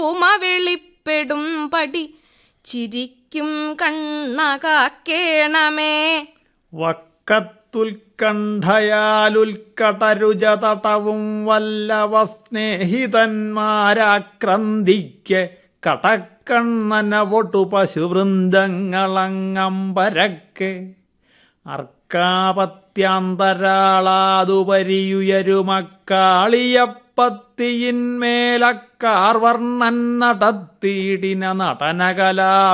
ഉമ വെളിപ്പെടും പടി ചിരിക്കും കണ്ണകാക്കേണമേ വക്കത്തുൽക്കണ്ഠയാലുൽക്കടരുജതടവും വല്ലവ സ്നേഹിതന്മാരാക്രന്തിക്ക് കടക്കണ്ണനവൊട്ടു പശുവൃന്ദങ്ങളങ്ങമ്പരക്കെ അർക്കാപത്യാന്തരാളാതുപരിയുയരുമക്കാളിയപ്പത്തിയിന്മേലക്കാർവർണ്ണൻ നടത്തിയിടിന നടനകലാ